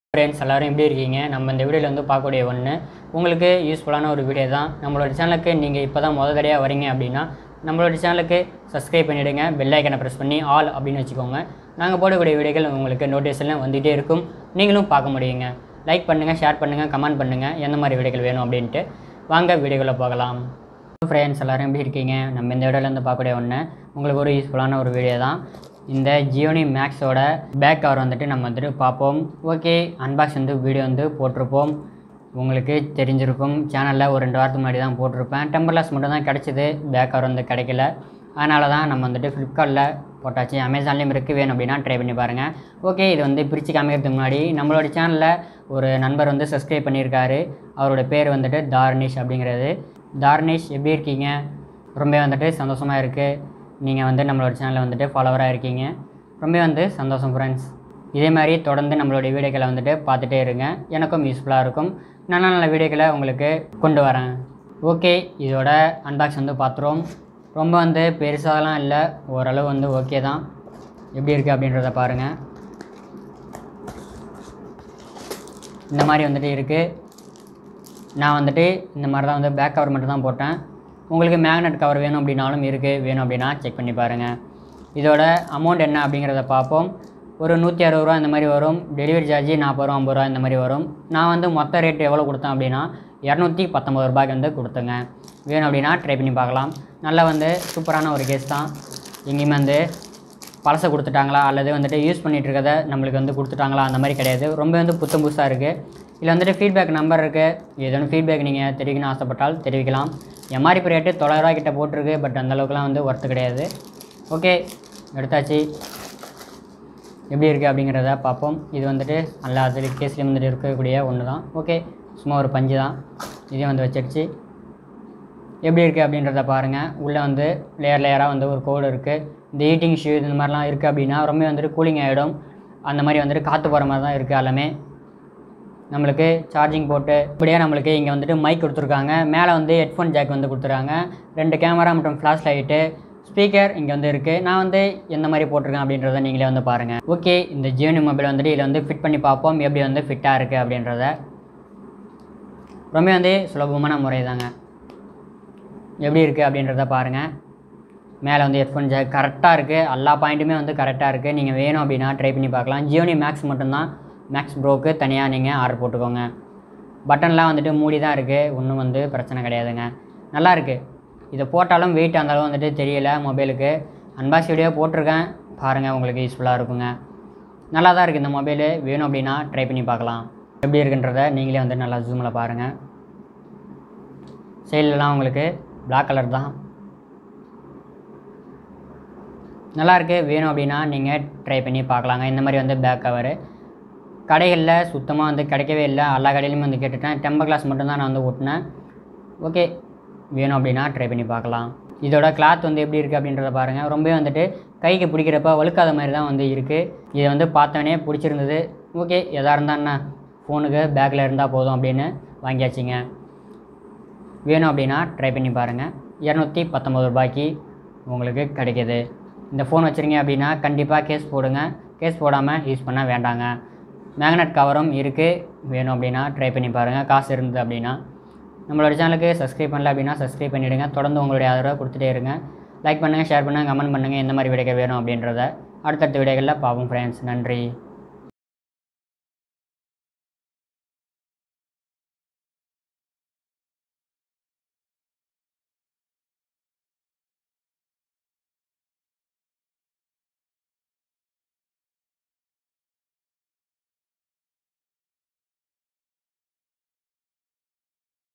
friends எல்லாரும் எப்படி இருக்கீங்க நம்ம இந்த வீடியோவில் வந்து பார்க்கக்கூடிய ஒன்று உங்களுக்கு யூஸ்ஃபுல்லான ஒரு வீடியோ தான் நம்மளோட சேனலுக்கு நீங்கள் இப்போ தான் முத தடையாக வரீங்க அப்படின்னா நம்மளோட சேனலுக்கு சப்ஸ்கிரைப் பண்ணிவிடுங்க பெல் ஐக்கனை ப்ரெஸ் பண்ணி ஆல் அப்படின்னு வச்சுக்கோங்க நாங்கள் போடக்கூடிய வீடியோக்கள் உங்களுக்கு நோட்டிஃபிகேஷன்லாம் வந்துகிட்டே இருக்கும் நீங்களும் பார்க்க முடியுங்க லைக் பண்ணுங்கள் ஷேர் பண்ணுங்கள் கமெண்ட் பண்ணுங்கள் எந்த மாதிரி வீடியோக்கள் வேணும் அப்படின்ட்டு வாங்க வீடியோக்குள்ளே போகலாம் ஃப்ரெண்ட்ஸ் எல்லாரும் எப்படி இருக்கீங்க நம்ம இந்த வீடியோவில் வந்து பார்க்கக்கூடிய ஒன்று உங்களுக்கு ஒரு யூஸ்ஃபுல்லான ஒரு வீடியோ தான் இந்த ஜியோனி மேக்ஸோட பேக் கவர் வந்துட்டு நம்ம வந்துட்டு பார்ப்போம் ஓகே அன்பாக்ஸ் வந்து வீடியோ வந்து போட்டிருப்போம் உங்களுக்கு தெரிஞ்சிருக்கும் சேனலில் ஒரு ரெண்டு வாரத்துக்கு முன்னாடி தான் போட்டிருப்பேன் டெம்பர்லாஸ் மட்டும் தான் கிடச்சிது பேக் கவர் வந்து கிடைக்கல அதனால தான் நம்ம வந்துட்டு ஃப்ளிப்கார்ட்டில் போட்டாச்சு அமேசான்லேயும் இருக்குது வேணும் அப்படின்னா ட்ரை பண்ணி பாருங்கள் ஓகே இது வந்து பிரித்து காமிக்கிறதுக்கு முன்னாடி நம்மளோட சேனலில் ஒரு நண்பர் வந்து சப்ஸ்கிரைப் பண்ணியிருக்காரு அவரோட பேர் வந்துட்டு தார்னிஷ் அப்படிங்கிறது தார்னிஷ் எப்படி இருக்கீங்க ரொம்ப வந்துட்டு சந்தோஷமாக இருக்குது நீங்கள் வந்து நம்மளோட சேனலில் வந்துட்டு ஃபாலோவராக இருக்கீங்க ரொம்ப வந்து சந்தோஷம் ஃப்ரெண்ட்ஸ் இதே மாதிரி தொடர்ந்து நம்மளுடைய வீடியோக்களை வந்துட்டு பார்த்துட்டே இருங்க எனக்கும் யூஸ்ஃபுல்லாக இருக்கும் நல்ல நல்ல வீடியோக்களை உங்களுக்கு கொண்டு வரேன் ஓகே இதோட அன்பாக்ஸ் வந்து பார்த்துருவோம் ரொம்ப வந்து பெருசாகலாம் இல்லை ஓரளவு வந்து ஓகே தான் எப்படி இருக்குது அப்படின்றத பாருங்கள் இந்த மாதிரி வந்துட்டு இருக்குது நான் வந்துட்டு இந்த மாதிரி தான் வந்து பேக் கவர் மட்டும் தான் போட்டேன் உங்களுக்கு மேக்னெட் கவர் வேணும் அப்படின்னாலும் இருக்குது வேணும் அப்படின்னா செக் பண்ணி பாருங்கள் இதோட அமௌண்ட் என்ன அப்படிங்கிறத பார்ப்போம் ஒரு நூற்றி அறுபது ரூபா இந்த மாதிரி வரும் டெலிவரி சார்ஜ் நாற்பது ரூபா ஐம்பது ரூபா இந்த மாதிரி வரும் நான் வந்து மொத்த ரேட் எவ்வளோ கொடுத்தேன் அப்படின்னா இரநூத்தி பத்தொம்பது ரூபாய்க்கு வந்து கொடுத்துங்க வேணும் அப்படின்னா ட்ரை பண்ணி பார்க்கலாம் நல்லா வந்து சூப்பரான ஒரு கேஸ் தான் எங்கேயுமே வந்து பழசை கொடுத்துட்டாங்களா அல்லது வந்துட்டு யூஸ் பண்ணிகிட்டு இருக்கதை நம்மளுக்கு வந்து கொடுத்துட்டாங்களா அந்த மாதிரி கிடையாது ரொம்ப வந்து புத்தம் புதுசாக இருக்குது இதில் வந்துட்டு ஃபீட்பேக் நம்பர் இருக்குது ஏதேனும் ஃபீட்பேக் நீங்கள் தெரிவிக்கணும்னு ஆசைப்பட்டால் தெரிவிக்கலாம் எம்ஆர்பி ரேட்டு தொள்ளாயிரரூவா கிட்ட போட்டிருக்கு பட் அந்த அளவுக்குலாம் வந்து ஒர்த்து கிடையாது ஓகே எடுத்தாச்சு எப்படி இருக்குது அப்படிங்கிறத பார்ப்போம் இது வந்துட்டு நல்லா அதில் கேஸ்லேயும் வந்துட்டு இருக்கக்கூடிய ஒன்று தான் ஓகே சும்மா ஒரு பஞ்சு தான் இதையும் வந்து வச்சிடுச்சு எப்படி இருக்குது அப்படின்றத பாருங்கள் உள்ளே வந்து லேயர் லேயராக வந்து ஒரு கோடு இருக்குது இந்த ஹீட்டிங் இஷ்யூ இந்த மாதிரிலாம் இருக்குது அப்படின்னா ரொம்ப வந்துட்டு கூலிங் ஆகிடும் அந்த மாதிரி வந்துட்டு காற்று போகிற மாதிரி தான் இருக்குது எல்லாமே நம்மளுக்கு சார்ஜிங் போட்டு இப்படியே நம்மளுக்கு இங்கே வந்துட்டு மைக் கொடுத்துருக்காங்க மேலே வந்து ஹெட்ஃபோன் ஜாக் வந்து கொடுத்துருக்காங்க ரெண்டு கேமரா மற்றும் ஃப்ளாஷ் லைட்டு ஸ்பீக்கர் இங்கே வந்து இருக்குது நான் வந்து எந்த மாதிரி போட்டிருக்கேன் அப்படின்றத நீங்களே வந்து பாருங்கள் ஓகே இந்த ஜியோனி மொபைல் வந்துட்டு இதில் வந்து ஃபிட் பண்ணி பார்ப்போம் எப்படி வந்து ஃபிட்டாக இருக்குது அப்படின்றத ரொம்ப வந்து சுலபமான முறை தாங்க எப்படி இருக்குது அப்படின்றத பாருங்கள் மேலே வந்து ஹெட்ஃபோன் ஜாக் கரெக்டாக இருக்குது எல்லா பாயிண்ட்டுமே வந்து கரெக்டாக இருக்குது நீங்கள் வேணும் அப்படின்னா ட்ரை பண்ணி பார்க்கலாம் ஜியோனி மேக்ஸ் மட்டும்தான் மேக்ஸ் ப்ரோக்கு தனியாக நீங்கள் ஆர்டர் போட்டுக்கோங்க பட்டன்லாம் வந்துட்டு மூடி தான் இருக்குது ஒன்றும் வந்து பிரச்சனை கிடையாதுங்க நல்லா இருக்குது இதை போட்டாலும் வெயிட் அந்த அளவு வந்துட்டு தெரியல மொபைலுக்கு அன்பாக்ஸ் வீடியோ போட்டிருக்கேன் பாருங்கள் உங்களுக்கு யூஸ்ஃபுல்லாக இருக்குங்க நல்லா தான் இருக்குது இந்த மொபைலு வேணும் அப்படின்னா ட்ரை பண்ணி பார்க்கலாம் எப்படி இருக்குன்றத நீங்களே வந்து நல்லா ஜூமில் பாருங்கள் சைட்லலாம் உங்களுக்கு Black கலர் தான் நல்லா இருக்கு வேணும் அப்படின்னா நீங்கள் ட்ரை பண்ணி பார்க்கலாங்க இந்த மாதிரி வந்து பேக் கவரு கடைகளில் சுத்தமாக வந்து கிடைக்கவே இல்லை எல்லா கடையிலையுமே வந்து கேட்டுட்டேன் டெம்பர் கிளாஸ் மட்டும்தான் நான் வந்து ஒட்டினேன் ஓகே வேணும் அப்படின்னா ட்ரை பண்ணி பார்க்கலாம் இதோட கிளாத் வந்து எப்படி இருக்குது அப்படின்றத பாருங்கள் ரொம்பவே வந்துட்டு கைக்கு பிடிக்கிறப்ப வழுக்காத மாதிரி தான் வந்து இருக்குது இதை வந்து பார்த்தோன்னே பிடிச்சிருந்தது ஓகே எதாக இருந்தால் என்ன ஃபோனுக்கு பேக்கில் இருந்தால் போதும் அப்படின்னு வாங்கியாச்சுங்க வேணும் அப்படின்னா ட்ரை பண்ணி பாருங்கள் இரநூத்தி பத்தொம்பது ரூபாய்க்கு உங்களுக்கு கிடைக்கிது இந்த ஃபோன் வச்சுருங்க அப்படின்னா கண்டிப்பாக கேஸ் போடுங்க கேஸ் போடாமல் யூஸ் பண்ண வேண்டாங்க மேக்னெட் கவரும் இருக்குது வேணும் அப்படின்னா ட்ரை பண்ணி பாருங்கள் காசு இருந்தது அப்படின்னா நம்மளோட சேனலுக்கு சப்ஸ்கிரைப் பண்ணல அப்படின்னா சப்ஸ்கிரைப் பண்ணிவிடுங்க தொடர்ந்து உங்களுடைய ஆதரவை கொடுத்துட்டே இருங்க லைக் பண்ணுங்கள் ஷேர் பண்ணுங்கள் கமெண்ட் பண்ணுங்கள் எந்த மாதிரி வீடியோக்கள் வேணும் அப்படின்றத அடுத்தடுத்த வீடியோக்களில் பார்ப்போம் ஃப்ரெண்ட்ஸ் நன்றி